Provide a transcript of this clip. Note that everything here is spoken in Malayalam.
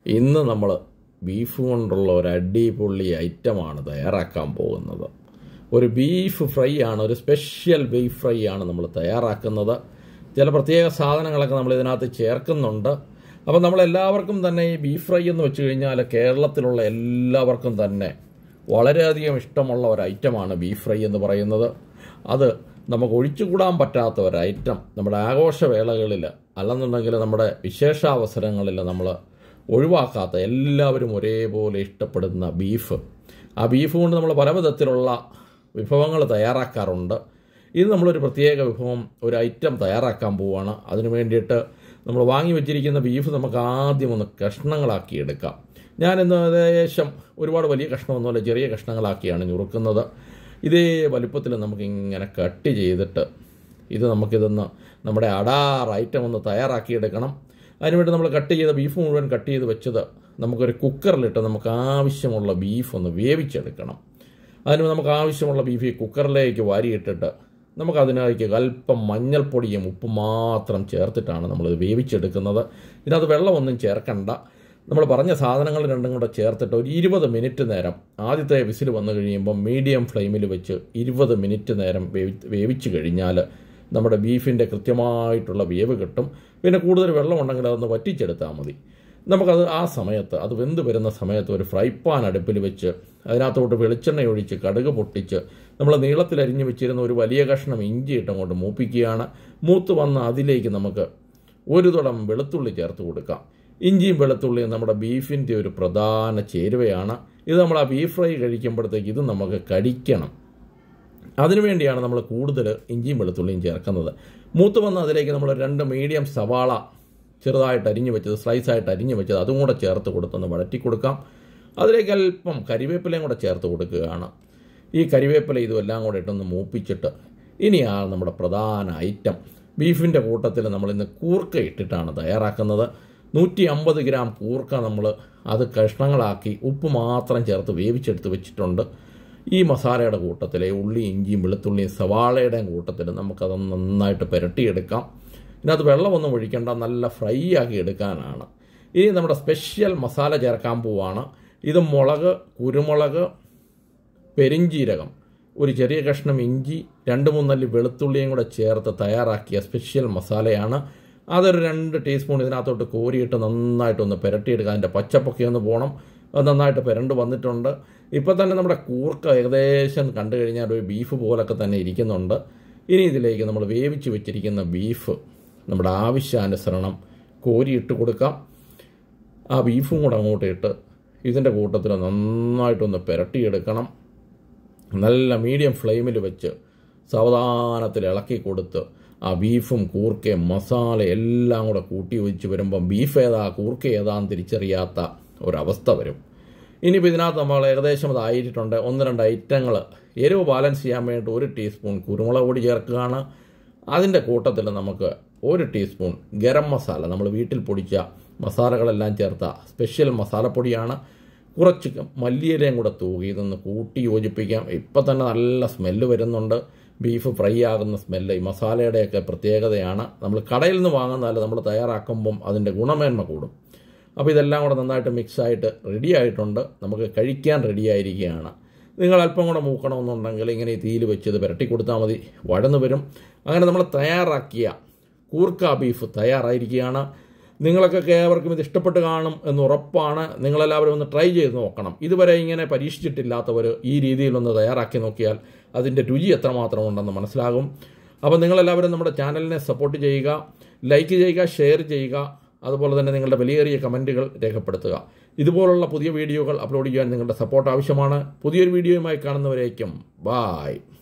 ഇന്ന് നമ്മൾ ബീഫ് കൊണ്ടുള്ള ഒരു അടിപൊളി ഐറ്റമാണ് തയ്യാറാക്കാൻ പോകുന്നത് ഒരു ബീഫ് ഫ്രൈ ആണ് ഒരു സ്പെഷ്യൽ ബീഫ് ഫ്രൈ ആണ് നമ്മൾ തയ്യാറാക്കുന്നത് ചില പ്രത്യേക സാധനങ്ങളൊക്കെ നമ്മൾ ഇതിനകത്ത് ചേർക്കുന്നുണ്ട് അപ്പം നമ്മളെല്ലാവർക്കും തന്നെ ഈ ബീഫ് ഫ്രൈ എന്ന് വെച്ച് കഴിഞ്ഞാൽ കേരളത്തിലുള്ള എല്ലാവർക്കും തന്നെ വളരെയധികം ഇഷ്ടമുള്ള ഒരു ഐറ്റമാണ് ബീഫ് ഫ്രൈ എന്ന് പറയുന്നത് അത് നമുക്ക് ഒഴിച്ചുകൂടാൻ പറ്റാത്ത ഒരു ഐറ്റം നമ്മുടെ ആഘോഷവേളകളിൽ അല്ലെന്നുണ്ടെങ്കിൽ നമ്മുടെ വിശേഷാവസരങ്ങളിൽ നമ്മൾ ഒഴിവാക്കാത്ത എല്ലാവരും ഒരേപോലെ ഇഷ്ടപ്പെടുന്ന ബീഫ് ആ ബീഫ് കൊണ്ട് നമ്മൾ പല വിധത്തിലുള്ള വിഭവങ്ങൾ തയ്യാറാക്കാറുണ്ട് ഇത് നമ്മളൊരു പ്രത്യേക വിഭവം ഒരു ഐറ്റം തയ്യാറാക്കാൻ പോവുകയാണ് അതിന് വേണ്ടിയിട്ട് നമ്മൾ വാങ്ങി വെച്ചിരിക്കുന്ന ബീഫ് നമുക്ക് ആദ്യം ഒന്ന് കഷ്ണങ്ങളാക്കി എടുക്കാം ഞാനിന്ന് ഏകദേശം ഒരുപാട് വലിയ കഷ്ണമൊന്നുമല്ല ചെറിയ കഷ്ണങ്ങളാക്കിയാണ് ഞുറുക്കുന്നത് ഇതേ വലുപ്പത്തിൽ നമുക്കിങ്ങനെ കട്ട് ചെയ്തിട്ട് ഇത് നമുക്കിതൊന്ന് നമ്മുടെ അടാർ ഐറ്റം ഒന്ന് തയ്യാറാക്കിയെടുക്കണം അതിനുവേണ്ടി നമ്മൾ കട്ട് ചെയ്ത ബീഫ് മുഴുവൻ കട്ട് ചെയ്ത് വെച്ചത് നമുക്കൊരു കുക്കറിലിട്ട് നമുക്ക് ആവശ്യമുള്ള ബീഫ് ഒന്ന് വേവിച്ചെടുക്കണം അതിന് നമുക്ക് ആവശ്യമുള്ള ബീഫ് ഈ കുക്കറിലേക്ക് വാരിയിട്ടിട്ട് നമുക്ക് അതിനകത്ത് അല്പം മഞ്ഞൾപ്പൊടിയും ഉപ്പും മാത്രം ചേർത്തിട്ടാണ് നമ്മളിത് വേവിച്ചെടുക്കുന്നത് ഇതിനകത്ത് വെള്ളമൊന്നും ചേർക്കണ്ട നമ്മൾ പറഞ്ഞ സാധനങ്ങൾ രണ്ടും കൂടെ ചേർത്തിട്ട് ഒരു ഇരുപത് മിനിറ്റ് നേരം ആദ്യത്തെ വിസിൽ വന്നു കഴിയുമ്പോൾ മീഡിയം ഫ്ലെയിമിൽ വെച്ച് ഇരുപത് മിനിറ്റ് നേരം വേവി വേവിച്ച് കഴിഞ്ഞാൽ നമ്മുടെ ബീഫിൻ്റെ കൃത്യമായിട്ടുള്ള വേവ് കിട്ടും പിന്നെ കൂടുതൽ വെള്ളം ഉണ്ടെങ്കിൽ അതൊന്ന് വറ്റിച്ചെടുത്താൽ മതി നമുക്കത് ആ സമയത്ത് അത് വെന്ത് വരുന്ന സമയത്ത് ഒരു ഫ്രൈ പാൻ അടുപ്പിൽ വെച്ച് അതിനകത്തോട്ട് വെളിച്ചെണ്ണ ഒഴിച്ച് കടുക് പൊട്ടിച്ച് നമ്മൾ നീളത്തിൽ അരിഞ്ഞു വെച്ചിരുന്ന ഒരു വലിയ കഷ്ണം ഇഞ്ചി ഇട്ടങ്ങോട്ട് മൂപ്പിക്കുകയാണ് മൂത്ത് വന്ന അതിലേക്ക് നമുക്ക് ഒരു തുടം വെളുത്തുള്ളി ചേർത്ത് കൊടുക്കാം ഇഞ്ചിയും വെളുത്തുള്ളിയും നമ്മുടെ ബീഫിൻ്റെ ഒരു പ്രധാന ചേരുവയാണ് ഇത് നമ്മൾ ആ ബീഫ് ഫ്രൈ കഴിക്കുമ്പോഴത്തേക്ക് ഇത് നമുക്ക് കടിക്കണം അതിനുവേണ്ടിയാണ് നമ്മൾ കൂടുതൽ ഇഞ്ചിയും വെളുത്തുള്ളിയും ചേർക്കുന്നത് മൂത്ത് വന്ന അതിലേക്ക് നമ്മൾ രണ്ട് മീഡിയം സവാള ചെറുതായിട്ട് അരിഞ്ഞു വെച്ചത് സ്ലൈസായിട്ട് അരിഞ്ഞു വെച്ചത് അതും കൂടെ ചേർത്ത് കൊടുത്തൊന്ന് വഴറ്റി കൊടുക്കാം അതിലേക്ക് അല്പം കരിവേപ്പിലയും കൂടെ ചേർത്ത് കൊടുക്കുകയാണ് ഈ കരിവേപ്പില ഇതും എല്ലാം കൂടെ ഇട്ടൊന്ന് മൂപ്പിച്ചിട്ട് ഇനിയാണ് നമ്മുടെ പ്രധാന ഐറ്റം ബീഫിൻ്റെ കൂട്ടത്തിൽ നമ്മൾ ഇന്ന് കൂർക്ക ഇട്ടിട്ടാണ് തയ്യാറാക്കുന്നത് നൂറ്റി അമ്പത് ഗ്രാം കൂർക്ക നമ്മൾ അത് കഷ്ണങ്ങളാക്കി ഉപ്പ് മാത്രം ചേർത്ത് വേവിച്ചെടുത്ത് വെച്ചിട്ടുണ്ട് ഈ മസാലയുടെ കൂട്ടത്തിൽ ഉള്ളി ഇഞ്ചിയും വെളുത്തുള്ളിയും സവാളയുടെയും കൂട്ടത്തിൽ നമുക്കത് നന്നായിട്ട് പുരട്ടിയെടുക്കാം ഇതിനകത്ത് വെള്ളമൊന്നും ഒഴിക്കേണ്ട നല്ല ഫ്രൈ ആക്കി എടുക്കാനാണ് ഇനി നമ്മുടെ സ്പെഷ്യൽ മസാല ചേർക്കാൻ പോവാണ് ഇത് മുളക് കുരുമുളക് പെരിഞ്ചീരകം ഒരു ചെറിയ കഷ്ണം ഇഞ്ചി രണ്ട് മൂന്നല്ലി വെളുത്തുള്ളിയും കൂടെ ചേർത്ത് തയ്യാറാക്കിയ സ്പെഷ്യൽ മസാലയാണ് അതൊരു രണ്ട് ടീസ്പൂൺ ഇതിനകത്തോട്ട് കോരിയിട്ട് നന്നായിട്ടൊന്ന് പുരട്ടിയെടുക്കുക അതിൻ്റെ പച്ചപ്പൊക്കെ ഒന്ന് പോകണം അത് നന്നായിട്ട് പുരണ്ട് വന്നിട്ടുണ്ട് ഇപ്പോൾ തന്നെ നമ്മുടെ കൂർക്ക ഏകദേശം കണ്ടു കഴിഞ്ഞാൽ ഒരു ബീഫ് പോലൊക്കെ തന്നെ ഇരിക്കുന്നുണ്ട് ഇനി ഇതിലേക്ക് നമ്മൾ വേവിച്ച് വെച്ചിരിക്കുന്ന ബീഫ് നമ്മുടെ ആവശ്യാനുസരണം കോരിയിട്ട് കൊടുക്കാം ആ ബീഫും കൂടെ അങ്ങോട്ട് ഇട്ട് ഇതിൻ്റെ കൂട്ടത്തിൽ നന്നായിട്ടൊന്ന് പുരട്ടിയെടുക്കണം നല്ല മീഡിയം ഫ്ലെയിമിൽ വെച്ച് സാവധാനത്തിൽ ഇളക്കി കൊടുത്ത് ആ ബീഫും കൂർക്കയും മസാല എല്ലാം കൂടെ കൂട്ടി വെച്ച് വരുമ്പം ബീഫ് ഏതാ കൂർക്ക ഏതാന്ന് തിരിച്ചറിയാത്ത ഒരവസ്ഥ വരും ഇനിയിപ്പോൾ ഇതിനകത്ത് നമ്മൾ ഏകദേശം അതായിട്ടുണ്ട് ഒന്ന് രണ്ട് ഐറ്റങ്ങൾ എരിവ് ബാലൻസ് ചെയ്യാൻ വേണ്ടി ഒരു ടീസ്പൂൺ കുരുമുളക് പൊടി ചേർക്കുകയാണ് അതിൻ്റെ കൂട്ടത്തിൽ നമുക്ക് ഒരു ടീസ്പൂൺ ഗരം മസാല നമ്മൾ വീട്ടിൽ പൊടിച്ച മസാലകളെല്ലാം ചേർത്ത സ്പെഷ്യൽ മസാലപ്പൊടിയാണ് കുറച്ച് മല്ലിയിലയും കൂടെ തൂകി ഇതൊന്ന് കൂട്ടി യോജിപ്പിക്കാം ഇപ്പം തന്നെ നല്ല സ്മെല്ല് വരുന്നുണ്ട് ബീഫ് ഫ്രൈ ആകുന്ന സ്മെല്ല് ഈ മസാലയുടെയൊക്കെ പ്രത്യേകതയാണ് നമ്മൾ കടയിൽ നിന്ന് വാങ്ങുന്നതല്ല നമ്മൾ തയ്യാറാക്കുമ്പം അതിൻ്റെ ഗുണമേന്മ കൂടും അപ്പോൾ ഇതെല്ലാം കൂടെ നന്നായിട്ട് മിക്സായിട്ട് റെഡി ആയിട്ടുണ്ട് നമുക്ക് കഴിക്കാൻ റെഡി ആയിരിക്കുകയാണ് നിങ്ങൾ അല്പം കൂടെ മൂക്കണമെന്നുണ്ടെങ്കിൽ ഇങ്ങനെ ഈ തീയിൽ വെച്ച് ഇത് പുരട്ടി കൊടുത്താൽ മതി വഴന്നു വരും അങ്ങനെ നമ്മൾ തയ്യാറാക്കിയ കൂർക്ക ബീഫ് തയ്യാറായിരിക്കുകയാണ് നിങ്ങളൊക്കെ ഏവർക്കും ഇത് ഇഷ്ടപ്പെട്ട് കാണും എന്ന് ഉറപ്പാണ് നിങ്ങളെല്ലാവരും ഒന്ന് ട്രൈ ചെയ്ത് നോക്കണം ഇതുവരെ ഇങ്ങനെ പരീക്ഷിച്ചിട്ടില്ലാത്തവർ ഈ രീതിയിലൊന്ന് തയ്യാറാക്കി നോക്കിയാൽ അതിൻ്റെ രുചി എത്രമാത്രം ഉണ്ടെന്ന് മനസ്സിലാകും അപ്പോൾ നിങ്ങളെല്ലാവരും നമ്മുടെ ചാനലിനെ സപ്പോർട്ട് ചെയ്യുക ലൈക്ക് ചെയ്യുക ഷെയർ ചെയ്യുക അതുപോലെ തന്നെ നിങ്ങളുടെ വിലയേറിയ കമൻറ്റുകൾ രേഖപ്പെടുത്തുക ഇതുപോലുള്ള പുതിയ വീഡിയോകൾ അപ്ലോഡ് ചെയ്യാൻ നിങ്ങളുടെ സപ്പോർട്ട് ആവശ്യമാണ് പുതിയൊരു വീഡിയോയുമായി കാണുന്നവരേക്കും ബായ്